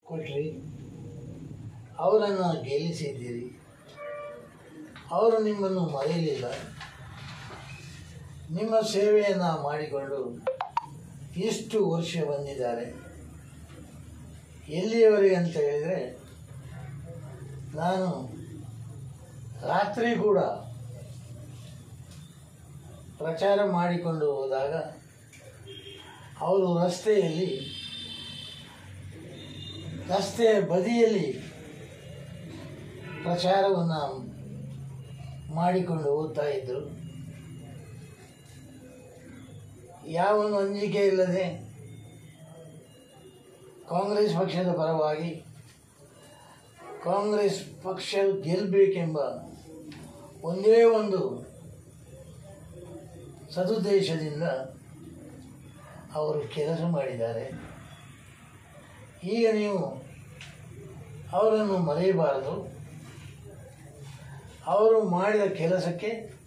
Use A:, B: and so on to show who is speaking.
A: ಕೊಟ್ರಿ ಅವರನ್ನು ಗೆಲ್ಲಿಸಿದ್ದೀರಿ ಅವರು ನಿಮ್ಮನ್ನು ಮರೆಯಲಿಲ್ಲ ನಿಮ್ಮ ಸೇವೆಯನ್ನು ಮಾಡಿಕೊಂಡು ಇಷ್ಟು ವರ್ಷ ಬಂದಿದ್ದಾರೆ ಎಲ್ಲಿಯವರೆಗೆ ಅಂತ ಹೇಳಿದರೆ ನಾನು ರಾತ್ರಿ ಕೂಡ ಪ್ರಚಾರ ಮಾಡಿಕೊಂಡು ಹೋದಾಗ ಅವರು ರಸ್ತೆಯಲ್ಲಿ ರಸ್ತೆಯ ಬದಿಯಲ್ಲಿ ಪ್ರಚಾರವನ್ನು ಮಾಡಿಕೊಂಡು ಹೋಗ್ತಾ ಇದ್ದರು ಯಾವ ಅಂಜಿಕೆ ಇಲ್ಲದೆ ಕಾಂಗ್ರೆಸ್ ಪಕ್ಷದ ಪರವಾಗಿ ಕಾಂಗ್ರೆಸ್ ಪಕ್ಷ ಗೆಲ್ಲಬೇಕೆಂಬ ಒಂದೇ ಒಂದು ಸದುದ್ದೇಶದಿಂದ ಅವರು ಕೆಲಸ ಮಾಡಿದ್ದಾರೆ ಈಗ ನೀವು ಅವರನ್ನು ಮರೆಯಬಾರದು ಅವರು ಮಾಡಿದ ಕೆಲಸಕ್ಕೆ